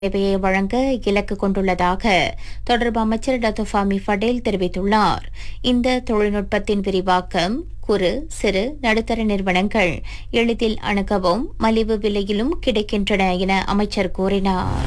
சேவையை வழங்க இலக்கு கொண்டுள்ளதாக தொடர்பு அமைச்சர் டத்தோஃபாமி ஃபடேல் தெரிவித்துள்ளார் இந்த தொழில்நுட்பத்தின் விரிவாக்கம் குறு சிறு நடுத்தர நிறுவனங்கள் எளிதில் அணுகவும் மலிவு விலையிலும் கிடைக்கின்றன என அமைச்சர் கூறினார்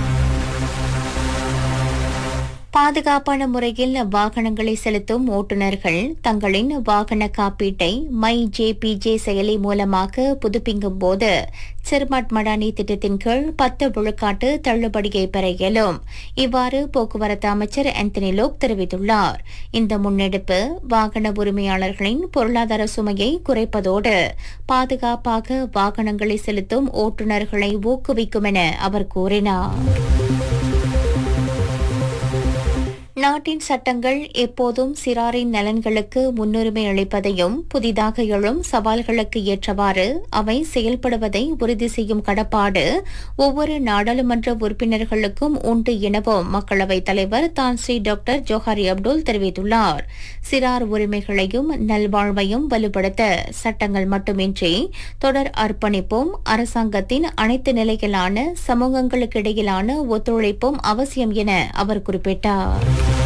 பாதுகாப்பான முறையில் வாகனங்களை செலுத்தும் ஓட்டுநர்கள் தங்களின் வாகன காப்பீட்டை மை ஜேபிஜே செயலி மூலமாக புதுப்பிக்கும் போது சிர்மட் மடானி திட்டத்தின் கீழ் பத்து விழுக்காட்டு தள்ளுபடியை பெற இயலும் இவ்வாறு போக்குவரத்து அமைச்சர் ஆந்தனி லோக் தெரிவித்துள்ளார் இந்த முன்னெடுப்பு வாகன உரிமையாளர்களின் பொருளாதார சுமையை குறைப்பதோடு பாதுகாப்பாக வாகனங்களை செலுத்தும் ஓட்டுநர்களை ஊக்குவிக்கும் என அவர் கூறினார் நாட்டின் சட்டங்கள் எப்போதும் சிறாரின் நலன்களுக்கு முன்னுரிமை அளிப்பதையும் புதிதாக எழும் சவால்களுக்கு ஏற்றவாறு அவை செயல்படுவதை உறுதி செய்யும் கடப்பாடு ஒவ்வொரு நாடாளுமன்ற உறுப்பினர்களுக்கும் உண்டு எனவும் மக்களவைத் தலைவர் தான் ஸ்ரீ டாக்டர் ஜோஹாரி அப்துல் தெரிவித்துள்ளார் சிறார் உரிமைகளையும் நல்வாழ்வையும் வலுப்படுத்த சட்டங்கள் மட்டுமின்றி தொடர் அர்ப்பணிப்பும் அரசாங்கத்தின் அனைத்து நிலையிலான சமூகங்களுக்கிடையிலான ஒத்துழைப்பும் அவசியம் என அவர் குறிப்பிட்டார்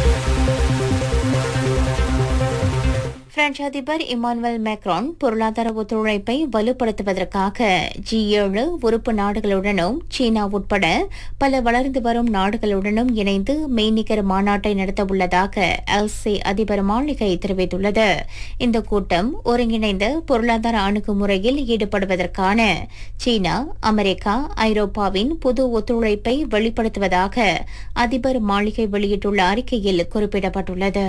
பிரெஞ்சு அதிபர் இமானுவல் மேக்ரான் பொருளாதார ஒத்துழைப்பை வலுப்படுத்துவதற்காக ஜி ஏழு உறுப்பு நாடுகளுடனும் சீனா உட்பட பல வளர்ந்து வரும் நாடுகளுடனும் இணைந்து மெய்நிகர் மாநாட்டை நடத்தவுள்ளதாக எல்சி அதிபர் மாளிகை தெரிவித்துள்ளது இந்த கூட்டம் ஒருங்கிணைந்த பொருளாதார அணுகுமுறையில் ஈடுபடுவதற்கான சீனா அமெரிக்கா ஐரோப்பாவின் புது ஒத்துழைப்பை வெளிப்படுத்துவதாக அதிபர் மாளிகை வெளியிட்டுள்ள அறிக்கையில் குறிப்பிடப்பட்டுள்ளது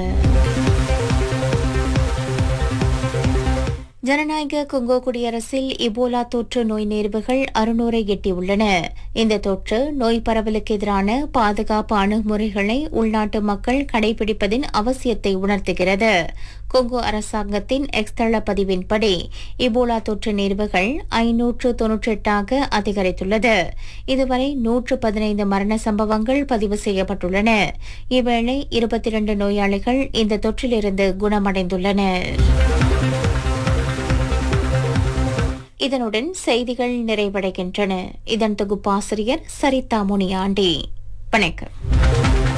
ஜனநாயக கொங்கோ குடியரசில் இபோலா தொற்று நோய் நேர்வுகள் அறுநூறை எட்டியுள்ளன இந்த தொற்று நோய் பரவலுக்கு எதிரான பாதுகாப்பு அணுகுமுறைகளை உள்நாட்டு மக்கள் கடைபிடிப்பதின் அவசியத்தை உணர்த்துகிறது கொங்கோ அரசாங்கத்தின் எக்ஸ்தள பதிவின்படி இபோலா தொற்று நேர்வுகள் ஐநூற்று தொன்னூற்றி எட்டாக அதிகரித்துள்ளது இதுவரை நூற்று பதினைந்து மரண சம்பவங்கள் பதிவு செய்யப்பட்டுள்ளன இவ்வேளை இருபத்தி இரண்டு நோயாளிகள் இந்த தொற்றிலிருந்து குணமடைந்துள்ளனர் இதனுடன் செய்திகள் நிறைவடைகின்றன இதன் தொகுப்பாசிரியர் சரிதா முனியாண்டி வணக்கம்